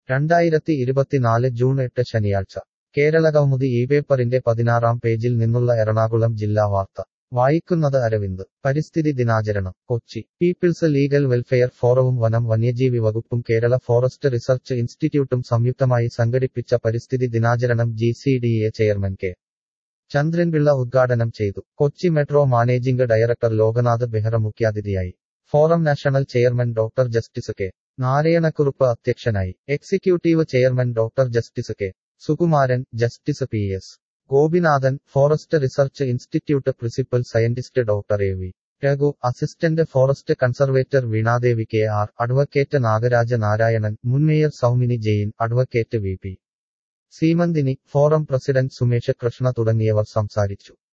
രണ്ടായിരത്തി ഇരുപത്തിനാല് ജൂൺ എട്ട് ശനിയാഴ്ച കേരളകൗമുദി ഈ പേപ്പറിന്റെ പതിനാറാം പേജിൽ നിന്നുള്ള എറണാകുളം ജില്ലാ വാർത്ത വായിക്കുന്നത് അരവിന്ദ് പരിസ്ഥിതി ദിനാചരണം കൊച്ചി പീപ്പിൾസ് ലീഗൽ വെൽഫെയർ ഫോറവും വനം വന്യജീവി വകുപ്പും കേരള ഫോറസ്റ്റ് റിസർച്ച് ഇൻസ്റ്റിറ്റ്യൂട്ടും സംയുക്തമായി സംഘടിപ്പിച്ച പരിസ്ഥിതി ദിനാചരണം G C D A chairman K Chandranpillai ഉദ്ഘാടനം ചെയ്തു Kochi metro managing director Loknath Behera മുഖ്യാതിഥിയായി forum national chairman doctor justice K Narayanakurup അധ്യക്ഷനായി executive chairman doctor justice K Sukumaran justice P S Gopinathan forest research institute principal scientist doctor A V Raghu assistant forest conservator Veenadevi K R advocate Nagaraja Narayanan മുൻ mayor Soumini Jain advocate V P Seemanthini forum president Sumesh Krishna തുടങ്ങിയവർ സംസാരിച്ചു